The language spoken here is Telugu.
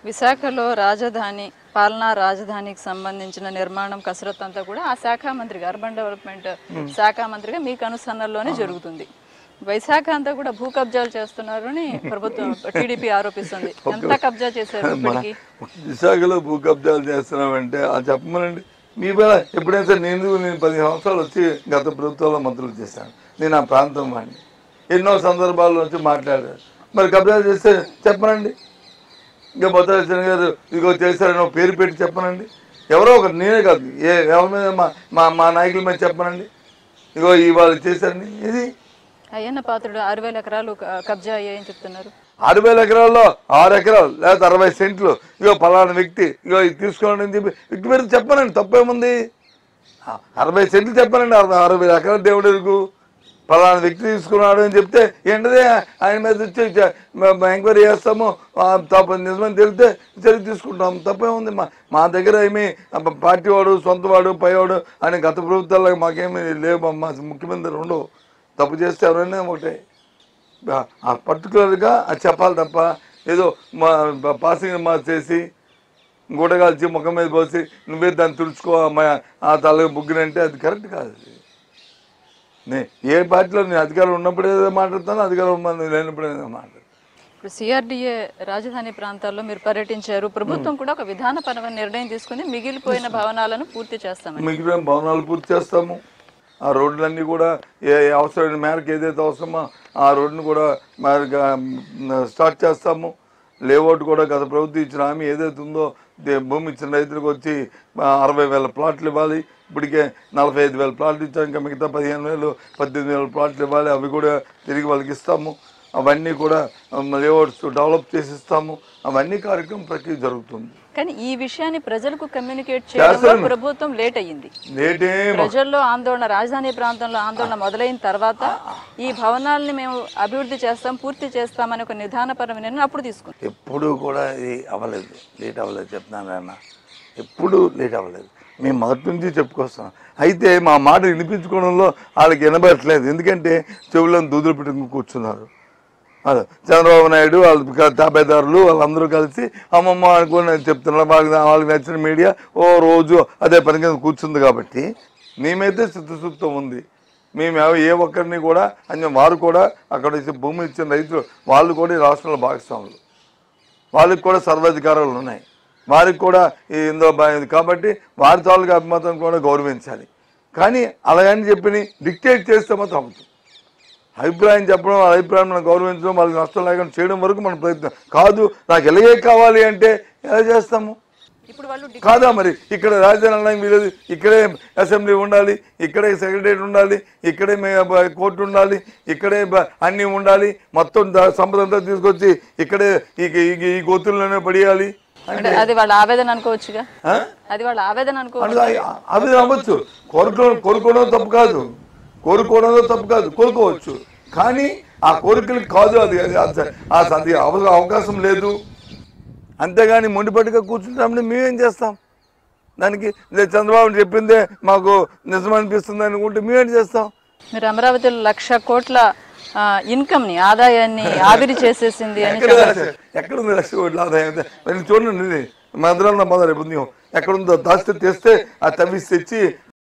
విశాఖలో రాజధాని పాలనా రాజధానికి సంబంధించిన నిర్మాణం కసరత్తు అంతా కూడా ఆ శాఖ మంత్రిగా అర్బన్ డెవలప్మెంట్ శాఖ మంత్రిగా మీకు అనుసరణలోనే జరుగుతుంది వైశాఖ అంతా కూడా భూ కబ్జాలు చేస్తున్నారు అని ప్రభుత్వం టీడీపీ ఆరోపిస్తుంది ఎంత కబ్జా చేశారు ఇప్పటికి విశాఖలో భూ కబ్జాలు చేస్తున్నామంటే అది చెప్పమనండి మీ వేళ ఎప్పుడైతే నేను నేను పది సంవత్సరాలు వచ్చి గత ప్రభుత్వంలో మంత్రులు చేశాను నేను ఆ ప్రాంతం వాడిని ఎన్నో సందర్భాల్లో వచ్చి మాట్లాడారు మరి కబ్జాలు చేస్తే చెప్పనండి ఇంకా బొత్స గారు ఇదిగో చేశారని ఒక పేరు పెట్టి చెప్పనండి ఎవరో ఒకరు నేనే కాదు ఏ ఎవరి మీద మా మా మా నాయకుల మీద చెప్పనండి ఇగో ఇవాళ చేశారని ఇది అయ్యన్న పాత్రుడు ఆరు వేల ఎకరాలు క- కబ్జా అయ్యాయని చెప్తున్నారు ఆరు వేల ఎకరాల్లో ఆరు ఎకరాలు లేకపోతే అరవై సెంట్లు ఇగో పలానా వ్యక్తి ఇగో ఇది తీసుకోండి అని చెప్పి వ్యక్తి పేరు చెప్పనండి తప్పేముంది ఆ, అరవై సెంట్లు చెప్పనండి అరవై అరవై ఎకరాలు దేవుడు ఎరుగు పలానా వ్యక్తి తీసుకున్నాడు అని చెప్తే ఏంటదే ఆయన మీద వచ్చి చ- మ- మ- ఎంక్వైరీ చేస్తాము ఆ, తప్ప నిజమని తెలితే చర్య తీసుకుంటాం తప్పేముంది మా మా దగ్గర ఏమి ఆ, పార్టీ వాడు సొంత వాడు పైవాడు అని గత ప్రభుత్వాల్లో మాకేమీ లేవు మా ముఖ్యమంత్రి ఉండవు తప్పు చేస్తే ఎవరైనా ఒకటే ఆ పర్టికులర్గా అది చెప్పాలి తప్ప ఏదో మా పాసింగ్ మా చేసి గుడగాల్చి ముఖం మీద పోసి నువ్వే దాన్ని తుడుచుకో మా ఆ తల బుగ్గినంటే అది కరెక్ట్ కాదు అది. నే ఏ పార్టీలో నేను అధికారం ఉన్నప్పుడు ఏదో మాట్లాడతాను అధికారం ఉన్న- లేనప్పుడు ఏదో మాట్లాడతాను ఇప్పుడు సిఆర్డిఏ రాజధాని ప్రాంతాల్లో మీరు పర్యటించారు ప్రభుత్వం కూడా ఒక విధానపరమైన నిర్ణయం తీసుకుని మిగిలిపోయిన భవనాలను పూర్తి చేస్తామని మిగిలిన భవనాలు పూర్తి చేస్తాము ఆ రోడ్లన్నీ కూడా ఏ ఏ అవసరమైన మేరకు ఏదైతే అవసరమో ఆ రోడ్డును కూడా మరి స్టార్ట్ చేస్తాము లేఅవుట్ కూడా గత ప్రభుత్వం ఇచ్చిన హామీ ఏదైతే ఉందో దే- భూమి ఇచ్చిన రైతులకు వచ్చి ఆ, అరవై వేల ప్లాట్లు ఇవ్వాలి ఇప్పటికే నలభై ఐదు వేల ప్లాట్లు ఇచ్చాం ఇంకా మిగతా పదిహేను వేలు పద్దెనిమిది వేల ప్లాట్లు ఇవ్వాలి అవి కూడా తిరిగి వాళ్ళకి ఇస్తాము అవన్నీ కూడా లేఅవుట్స్ డెవలప్ చేసి ఇస్తాము అవన్నీ కార్యక్రమం ప్రక్రియ జరుగుతుంది కానీ ఈ విషయాన్ని ప్రజలకు కమ్యూనికేట్ చేయడంలో చేస్తాను. ప్రభుత్వం లేట్ అయ్యింది లేటే ప్రజల్లో ఆందోళన రాజధాని ప్రాంతంలో ఆందోళన మొదలైన తర్వాత ఈ భవనాలని మేము అభివృద్ధి చేస్తాం పూర్తి చేస్తామని ఒక నిధానపరమైన నిర్ణయం అప్పుడు తీసుకుంది ఎప్పుడూ కూడా ఇది అవ్వలేదు లేట్ అవ్వలేదు చెప్తున్నాను అన్న ఎప్పుడూ లేట్ అవ్వలేదు మేము మొదటి నుంచి చెప్పుకొస్తాం అయితే మా మాట వినిపించుకోవడంలో వాళ్ళకి వినబడట్లేదు ఎందుకంటే చెవులను దూదులు పెట్టుకుని కూర్చున్నారు అదే చంద్రబాబు నాయుడు వాళ్ళ తాబేదారులు వాళ్ళందరూ కలిసి అమ్మమ్మ అనుకుని చెప్తున్నారు వాళ్ళకి వాళ్ళకి నచ్చిన మీడియా ఓ రోజు అదే పని కింద కూర్చుంది కాబట్టి మేమైతే చిత్తశుద్ధం ఉంది మేము ఎవ- ఏ ఒక్కరిని కూడా అన్య వారు కూడా అక్కడ ఇచ్చే భూమి ఇచ్చిన రైతులు వాళ్ళు కూడా ఈ రాష్ట్రంలో భాగస్వాములు వాళ్ళకి కూడా సర్వాధికారాలు ఉన్నాయి వారికి కూడా ఈ ఇందులో బా- కాబట్టి వారి తాలూకు అభిమతం కూడా గౌరవించాలి కానీ అలాగని చెప్పి డిక్టేట్ చేస్తే మాత్రం అవుతుంది అభిప్రాయం చెప్పడం వాళ్ళ అభిప్రాయం మనం గౌరవించడం వాళ్ళకి నష్టం లేకుండా చేయడం వరకు మన ప్రయత్నం కాదు నాకు ఎలాగే కావాలి అంటే ఎలా చేస్తాము ఇప్పుడు వాళ్ళు డి- కాదా మరి ఇక్కడ రాజధాని అనడానికి వీలేదు ఇక్కడే అసెంబ్లీ ఉండాలి ఇక్కడే సెక్రటరీ ఉండాలి ఇక్కడే మే- బ- కోర్టు ఉండాలి ఇక్కడే బ- అన్నీ ఉండాలి మొత్తం ద- సంపద అంతా తీసుకొచ్చి ఇక్కడే ఈ ఈ- ఈ గోతుల్లోనే పడేయాలి అంటే అది వాళ్ళ ఆవేదన అనుకోవచ్చుగా ఆ? అది వాళ్ళ ఆవేదన అనుకోవచ్చు అంటే అవి- అవి అవ్వచ్చు కోరుకోవడం కోరుకోవడం తప్పు కాదు కోరుకోవడంలో తప్పు కాదు కోరుకోవచ్చు కానీ ఆ కోరికలకు కాదు అది అది- అది- ఆ- అది అవ- అవకాశం లేదు అంతేగాని మొండిపట్టుగా కూర్చుంటామని మేమేం చేస్తాం దానికి ఇదే చంద్రబాబు చెప్పిందే మాకు నిజం అనిపిస్తుంది అనుకుంటే మేమేం చేస్తాం మీరు అమరావతిలో లక్ష కోట్ల ఆ, ఇన్కమ్ ని ఆదాయాన్ని ఆవిరి చేసేసింది అని ఎక్కడ ఎక్కడ ఉంది లక్ష కోట్ల ఆదాయం వెళ్ళి చూడండి ఇది మద్రాల మొదలు రేపు ఉదయం ఎక్కడ ఉందో దాస్తే తెస్తే ఆ తవ్విసి తెచ్చి